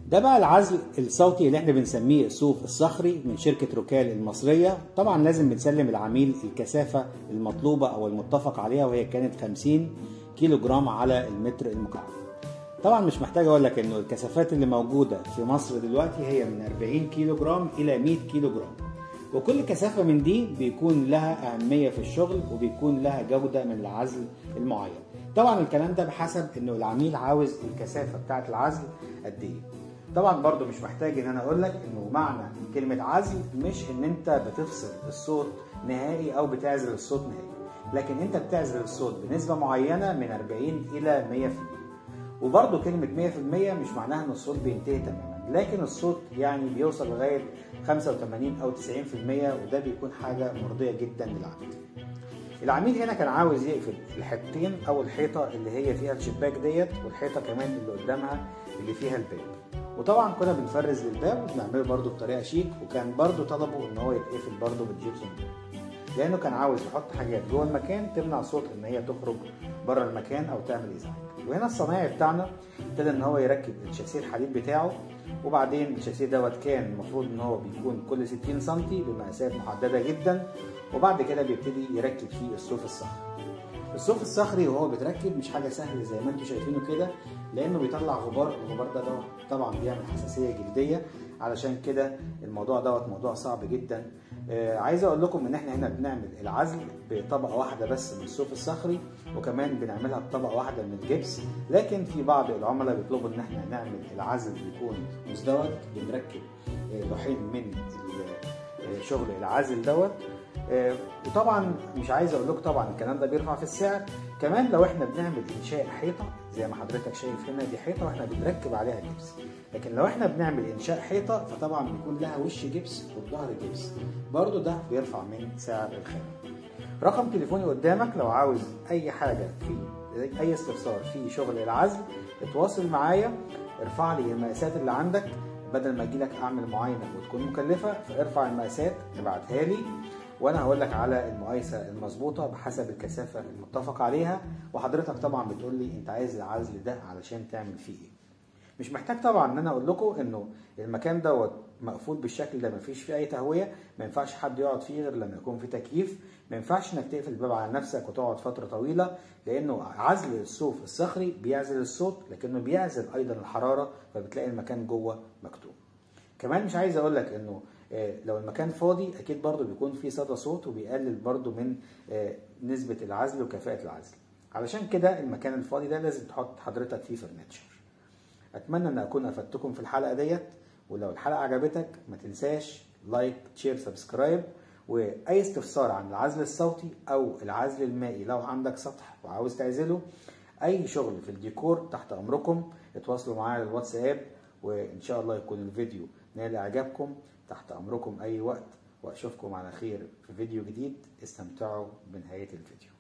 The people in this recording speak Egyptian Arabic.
ده بقى العزل الصوتي اللي احنا بنسميه الصوف الصخري من شركة روكال المصرية طبعا لازم بنسلم العميل الكثافة المطلوبة او المتفق عليها وهي كانت 50 كيلو جرام على المتر المكعب طبعا مش محتاج اقول لك انه الكثافات اللي موجودة في مصر دلوقتي هي من 40 كيلو جرام الى 100 كيلو جرام وكل كثافة من دي بيكون لها أهمية في الشغل وبيكون لها جودة من العزل المعين طبعا الكلام ده بحسب انه العميل عاوز الكثافة بتاعة العزل قد ايه طبعا برضو مش محتاج ان انا اقول لك انه معنى كلمة عزل مش ان انت بتفصل الصوت نهائي او بتعزل الصوت نهائي لكن انت بتعزل الصوت بنسبة معينة من 40 الى 100% وبرضو كلمة 100% مش معناها ان الصوت بينتهي تماما لكن الصوت يعني بيوصل لغاية 85 او 90% وده بيكون حاجة مرضية جدا للعميل العميل هنا كان عاوز يقفل الحيطتين او الحيطه اللي هي فيها الشباك ديت والحيطه كمان اللي قدامها اللي فيها الباب وطبعا كنا بنفرز للباب وبنعمله برده بطريقه شيك وكان برده طلبه ان هو يتقفل برده بالجيبسون لانه كان عاوز يحط حاجات جوه المكان تمنع صوت ان هي تخرج بره المكان او تعمل ازعاج وهنا الصنايعي بتاعنا ابتدى ان هو يركب الشاسيه الحديد بتاعه وبعدين الشاسيه دوت كان المفروض ان هو بيكون كل 60 سم بمقاسات محدده جدا وبعد كده بيبتدي يركب فيه الصوف الصخري الصوف الصخري وهو بيتركب مش حاجه سهله زي ما انتم شايفينه كده لانه بيطلع غبار الغبار ده دوت طبعا بيعمل حساسيه جلديه علشان كده الموضوع دوت موضوع صعب جدا آه عايز اقول لكم ان احنا هنا بنعمل العزل بطبقه واحده بس من الصوف الصخري وكمان بنعملها بطبقه واحده من الجبس لكن في بعض العملاء بيطلبوا ان احنا نعمل العزل يكون مزدوج بنركب آه لوحين من شغل العزل دوت آه وطبعا مش عايز اقول لكم طبعا الكلام ده بيرفع في السعر كمان لو احنا بنعمل انشاء حيطه زي ما حضرتك شايف هنا دي حيطه واحنا بنركب عليها جبس لكن لو احنا بنعمل انشاء حيطه فطبعا بيكون لها وش جبس والظهر جبس برضو ده بيرفع من سعر الخامه رقم تليفوني قدامك لو عاوز اي حاجه في اي استفسار في شغل العزل اتواصل معايا ارفع لي المقاسات اللي عندك بدل ما اجي لك اعمل معاينه وتكون مكلفه فارفع المقاسات ابعتها لي وانا هقول لك على المقايسه المظبوطه بحسب الكثافه المتفق عليها وحضرتك طبعا بتقول لي انت عايز العزل ده علشان تعمل فيه ايه مش محتاج طبعا ان انا اقول لكم انه المكان دوت مقفول بالشكل ده مفيش فيه اي تهويه ما ينفعش حد يقعد فيه غير لما يكون فيه تكييف ما ينفعش انك تقفل الباب على نفسك وتقعد فتره طويله لانه عزل الصوف الصخري بيعزل الصوت لكنه بيعزل ايضا الحراره فبتلاقي المكان جوه مكتوم كمان مش عايز اقول لك انه لو المكان فاضي اكيد برضو بيكون فيه صدى صوت وبيقلل برضو من نسبه العزل وكفاءه العزل علشان كده المكان الفاضي ده لازم تحط حضرتك فيه فرنتشر اتمنى ان اكون افدتكم في الحلقه ديت ولو الحلقه عجبتك ما تنساش لايك شير سبسكرايب واي استفسار عن العزل الصوتي او العزل المائي لو عندك سطح وعاوز تعزله اي شغل في الديكور تحت امركم اتواصلوا معايا على الواتساب وان شاء الله يكون الفيديو نال اعجابكم تحت امركم اي وقت واشوفكم على خير في فيديو جديد استمتعوا بنهايه الفيديو